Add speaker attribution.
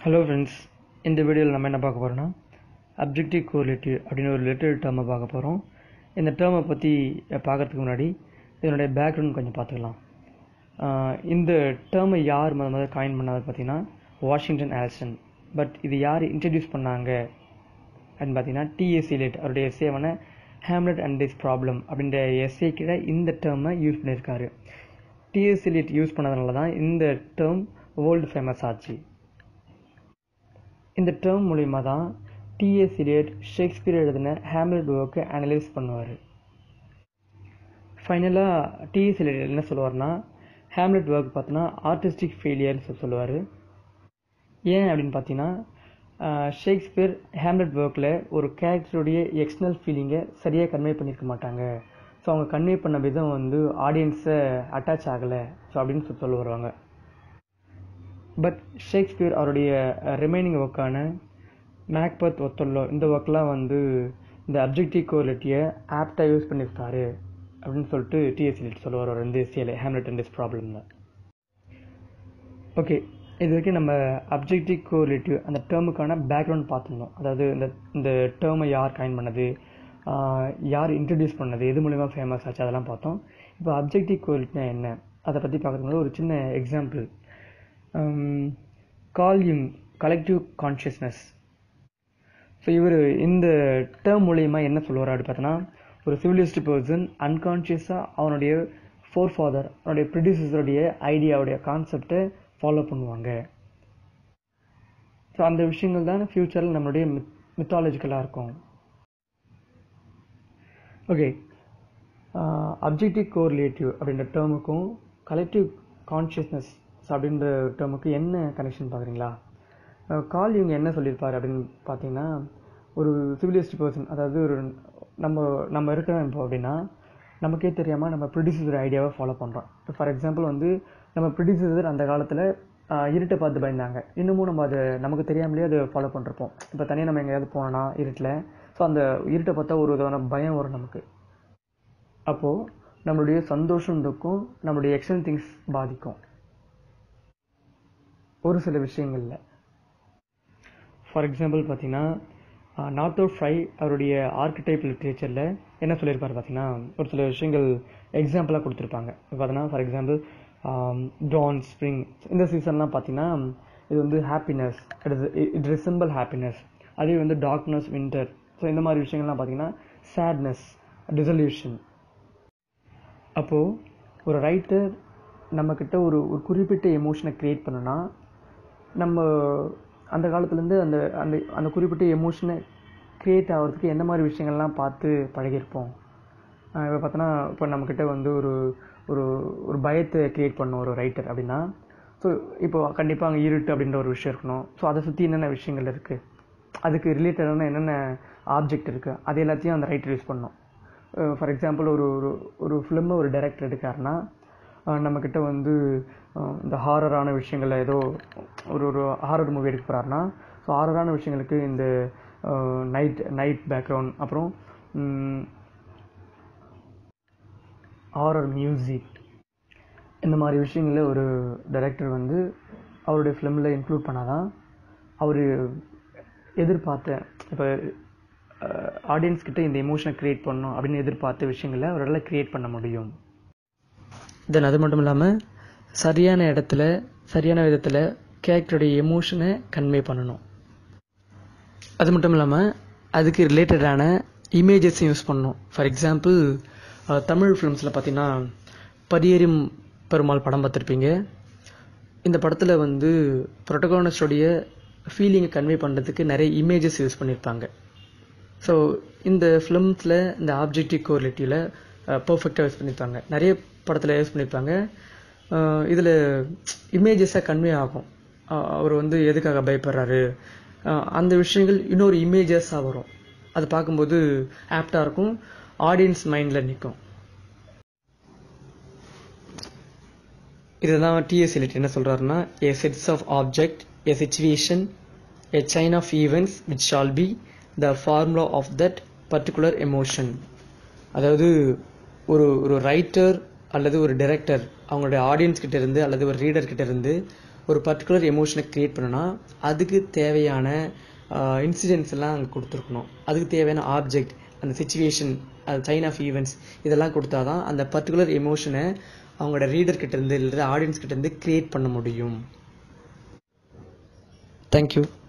Speaker 1: hello friends இந்த வீடியோவில் நம்ம என்ன பார்க்க போகிறோன்னா அப்ஜெக்டிவ் கோரிலேட்டிவ் அப்படின்னு ஒரு லிட்டரல் டேர்மை பார்க்க போகிறோம் இந்த டேர்மை பற்றி பார்க்கறதுக்கு முன்னாடி இதனுடைய பேக்ரவுண்ட் கொஞ்சம் பார்த்துக்கலாம் ஆஹ் இந்த டேர்மை யார் முத முதல்ல காயின் பண்ணாது பார்த்தீங்கன்னா வாஷிங்டன் ஆல்சன் பட் இது யார் இன்ட்ரடியூஸ் பண்ணாங்க அப்படின்னு பார்த்தீங்கன்னா டிஎஸ்சி லேட் அவருடைய எஸ்ஏவான ஹேம்லெட் அண்ட் திஸ் ப்ராப்ளம் அப்படின்ற எஸ்ஏ கீழே இந்த டேர்மை யூஸ் பண்ணியிருக்காரு டிஎஸ்சி லேட் யூஸ் பண்ணதுனால தான் இந்த டேர்ம் வேர்ல்டு ஃபேமஸ் ஆச்சு இந்த டேர்ம் மூலிமா தான் டிஎஸ் இலியட் ஷேக்ஸ்பியர் எழுதின ஹேம்லெட் ஒர்க்கை அனலைஸ் பண்ணுவார் ஃபைனலாக டிஎஸ் இலியட் என்ன சொல்லுவார்னா ஹேம்லெட் ஒர்க் பார்த்தோன்னா ஆர்டிஸ்டிக் ஃபெயிலியர்னு சொல்லுவார் ஏன் அப்படின்னு பார்த்தீங்கன்னா ஷேக்ஸ்பியர் ஹேம்லெட் ஒர்க்கில் ஒரு கேரக்டருடைய எக்ஸ்டர்னல் ஃபீலிங்கை சரியாக கன்வே பண்ணியிருக்க மாட்டாங்க ஸோ அவங்க கன்வே பண்ண விதம் வந்து ஆடியன்ஸை அட்டாச் ஆகலை ஸோ அப்படின்னு சொல்லி சொல்ல வருவாங்க பட் ஷேக்ஸ்பியர் அவருடைய ரிமைனிங் ஒர்க்கான மேக்பத் ஒத்தல்லோ இந்த ஒர்க்லாம் வந்து இந்த அப்ஜெக்டிவ் கோரிலிட்டியை ஆப்டாக யூஸ் பண்ணியிருக்காரு அப்படின்னு சொல்லிட்டு டிஎஸ்சி சொல்லுவார் அவர் வந்து எஸ்சியில் ஹேம்லெட் அண்ட் திஸ் ப்ராப்ளமில் ஓகே இது வரைக்கும் நம்ம அப்ஜெக்டிவ் கோரிலேட்டிவ் அந்த டேர்முக்கான பேக்ரவுண்ட் பார்த்துருந்தோம் அதாவது இந்த இந்த டேர்மை யார் காயின் பண்ணது ஆஹ் யார் இன்ட்ரடியூஸ் பண்ணது எது மூலிமா ஃபேமஸ் ஆச்சு அதெல்லாம் பார்த்தோம் இப்போ அப்ஜெக்டிவ் கோரிலேட்னா என்ன அதை பற்றி பார்க்குறதுக்கு ஒரு சின்ன எக்ஸாம்பிள் கால் யூங் கலெக்டிவ் கான்ஷியஸ்னஸ் ஸோ இவர் இந்த டேர்ம் மூலியமா என்ன சொல்லுவார் அப்படி பார்த்தோன்னா ஒரு சிவிலிஸ்ட் பர்சன் அன்கான்ஷியஸாக அவனுடைய ஃபோர் ஃபாதர் அவனுடைய ப்ரொடியூசருடைய ஐடியாவுடைய கான்செப்டை ஃபாலோ பண்ணுவாங்க ஸோ அந்த விஷயங்கள் தான் ஃப்யூச்சரில் நம்மளுடைய மித் மித்தாலஜிக்கலாக இருக்கும் ஓகே அப்ஜெக்டிவ் கோரிலேட்டிவ் அப்படின்ற டேர்முக்கும் கலெக்டிவ் கான்ஷியஸ்னஸ் அப்படின்ற டேர்முக்கு என்ன கனெக்ஷன் பார்க்குறீங்களா கால் இவங்க என்ன சொல்லியிருப்பார் அப்படின்னு பார்த்தீங்கன்னா ஒரு சிவிலிஸ்ட் பர்சன் அதாவது ஒரு நம்ம நம்ம இருக்கிறோம் இப்போ அப்படின்னா நமக்கே தெரியாமல் நம்ம ப்ரொடியூசர் ஐடியாவை ஃபாலோ பண்ணுறோம் இப்போ ஃபார் எக்ஸாம்பிள் வந்து நம்ம ப்ரொடியூசர் அந்த காலத்தில் இருட்டை பார்த்து பயந்தாங்க இன்னமும் நம்ம அதை நமக்கு தெரியாமலே அதை ஃபாலோ பண்ணிருப்போம் இப்போ தனியாக நம்ம எங்கேயாவது போனோன்னா இருட்டில் ஸோ அந்த இருட்டை பார்த்தா ஒரு விதமான பயம் வரும் நமக்கு அப்போது நம்மளுடைய சந்தோஷம் துக்கம் நம்மளுடைய எக்ஸ்டன் திங்ஸ் பாதிக்கும் ஒரு சில விஷயங்களில் ஃபார் எக்ஸாம்பிள் பார்த்தீங்கன்னா நார்த்தோ ஃப்ரை அவருடைய ஆர்கிடைப் லிட்ரேச்சரில் என்ன சொல்லியிருப்பார் பார்த்தீங்கன்னா ஒரு சில விஷயங்கள் எக்ஸாம்பிளாக கொடுத்துருப்பாங்க பார்த்தீங்கன்னா ஃபார் எக்ஸாம்பிள் டான் ஸ்ப்ரிங் இந்த சீசன்லாம் பார்த்தீங்கன்னா இது வந்து happiness it is it resemble happiness அதே வந்து டார்க்னஸ் வின்டர் ஸோ இந்த மாதிரி விஷயங்கள்லாம் பார்த்தீங்கன்னா சேட்னஸ் டிசல்யூஷன் அப்போது ஒரு ரைட்டர் நம்மக்கிட்ட ஒரு ஒரு குறிப்பிட்ட எமோஷனை க்ரியேட் பண்ணுனா நம்ம அந்த காலத்துலேருந்து அந்த அந்த அந்த குறிப்பிட்ட எமோஷனை க்ரியேட் ஆகிறதுக்கு எந்த மாதிரி விஷயங்கள்லாம் பார்த்து பழகியிருப்போம் இப்போ பார்த்தோன்னா இப்போ நம்மக்கிட்ட வந்து ஒரு ஒரு ஒரு பயத்தை க்ரியேட் பண்ணும் ஒரு ரைட்டர் அப்படின்னா ஸோ இப்போ கண்டிப்பாக அங்கே இருட்டு அப்படின்ற ஒரு விஷயம் இருக்கணும் ஸோ அதை சுற்றி என்னென்ன விஷயங்கள் இருக்குது அதுக்கு ரிலேட்டடான என்னென்ன ஆப்ஜெக்ட் இருக்குது அது எல்லாத்தையும் அந்த ரைட்டர் யூஸ் பண்ணணும் ஃபார் எக்ஸாம்பிள் ஒரு ஒரு ஒரு ஃபிலிமை ஒரு டைரக்டர் எடுக்காருன்னா நம்மக்கிட்ட வந்து இந்த ஹாரரான விஷயங்களில் ஏதோ ஒரு ஒரு ஹாரர் மூவி எடுக்க போகிறாருன்னா ஸோ ஹாரரான விஷயங்களுக்கு இந்த நைட் நைட் பேக்ரவுண்ட் அப்புறம் ஹாரர் மியூசிக் இந்த மாதிரி விஷயங்களில் ஒரு டைரக்டர் வந்து அவருடைய ஃபிலிமில் இன்க்ளூட் பண்ணாதான் அவர் எதிர்பார்த்த இப்போ ஆடியன்ஸ் கிட்ட இந்த எமோஷனை க்ரியேட் பண்ணணும் அப்படின்னு எதிர்பார்த்த விஷயங்களை அவரால் க்ரியேட் பண்ண முடியும் தென் அது மட்டும் இல்லாமல் சரியான இடத்துல சரியான விதத்தில் கேரக்டருடைய எமோஷனை கன்வே பண்ணணும் அது மட்டும் இல்லாமல் அதுக்கு ரிலேட்டடான இமேஜஸையும் யூஸ் பண்ணணும் ஃபார் எக்ஸாம்பிள் தமிழ் ஃபிலிம்ஸில் பார்த்தீங்கன்னா பரியேறும் பெருமாள் படம் பார்த்துருப்பீங்க இந்த படத்தில் வந்து ப்ரொட்டகானிஸ்டோடைய ஃபீலிங்கை கன்வே பண்ணுறதுக்கு நிறைய இமேஜஸ் யூஸ் பண்ணியிருப்பாங்க ஸோ இந்த ஃபிலிம்ஸில் இந்த ஆப்ஜெக்டிவ் கோரிலேட்டிவில் பர்ஃபெக்டாக யூஸ் பண்ணியிருப்பாங்க நிறைய படத்தில் யூஸ் பண்ணியிருப்பாங்க இதில் இமேஜஸாக கன்வே ஆகும் அவர் வந்து எதுக்காக பயப்படுறாரு அந்த விஷயங்கள் இன்னொரு இமேஜஸாக வரும் அது பார்க்கும்போது ஆப்டாக இருக்கும் ஆடியன்ஸ் மைண்டில் நிற்கும் இதுதான் டிஎஸ் எலிட் என்ன சொல்கிறாருன்னா a sets of object a situation a sign of events which shall be the formula of that particular emotion அதாவது ஒரு ஒரு ரைட்டர் அல்லது ஒரு டைரக்டர் அவங்களுடைய ஆடியன்ஸ் கிட்ட இருந்து அல்லது ஒரு ரீடர் கிட்ட இருந்து ஒரு பர்டிகுலர் எமோஷனை க்ரியேட் பண்ணணும்னா அதுக்கு தேவையான இன்சிடென்ட்ஸ் எல்லாம் அங்கே கொடுத்துருக்கணும் அதுக்கு தேவையான ஆப்ஜெக்ட் அந்த சுச்சுவேஷன் அது சைன் ஆஃப் ஈவெண்ட்ஸ் இதெல்லாம் கொடுத்தா தான் அந்த பர்டிகுலர் எமோஷனை அவங்களோட ரீடர் கிட்ட இருந்து இல்லை ஆடியன்ஸ் கிட்ட இருந்து க்ரியேட் பண்ண முடியும் தேங்க்யூ